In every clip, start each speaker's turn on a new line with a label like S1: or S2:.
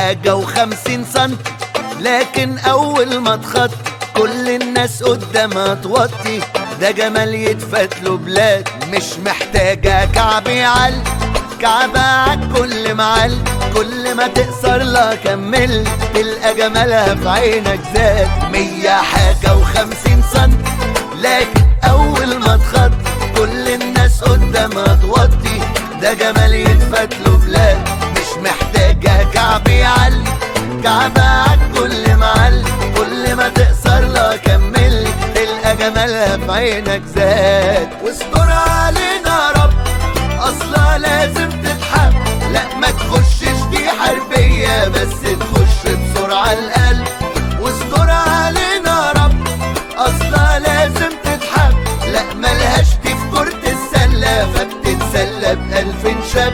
S1: حاجة وخمسين سنت لكن أول ما تخط كل الناس قدامها توطي ده جمال يتفات له بلاد مش محتاجة كعب يعل كعبة عالكل معل كل ما تقصر لا كمل تلقى جمالها في عينك زاد مية حاجة وخمسين سنت لكن أول ما تخط كل الناس قدامها توطي ده جمال يتفات له بلاد مش محتاجة كعب يعل كعبة عالكل معل كل ما تقصر لا كمل تلقى جمالها في عينك زاد واستر علينا رب اصلا لازم تتحب لا ما تخشش دي حربية بس تخش بسرعة القلب واستر علينا رب اصلا لازم تتحب لا ملهاش دي في كرة السلة فبتتسلى بألف شاب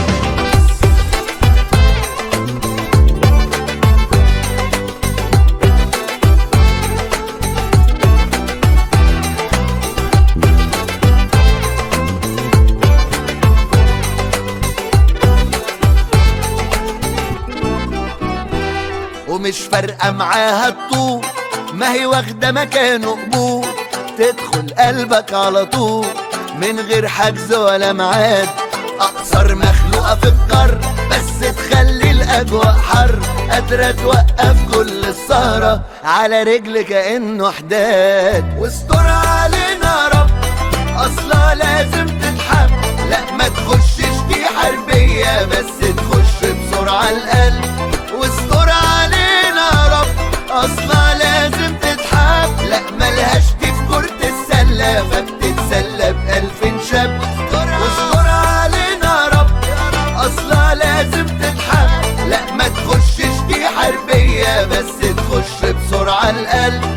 S1: ومش فارقة معاها الطول ما هي واخدة مكانه قبول تدخل قلبك على طول من غير حجز ولا ميعاد أقصر مخلوقة في القار بس تخلي الأجواء حر قادرة توقف كل السهرة على رجل كأنه حداد واستر علينا رب أصلا لازم تتحب لا ما تخشش دي حربية بس تخش بسرعة القلب واستر علينا يا رب اصلا لازم تتحب لا ملهاش دي في كرة السلة فبتتسلى بألف شاب واستر علينا يا رب اصلا لازم تتحب لا ما تخشش دي حربية بس تخش بسرعة القلب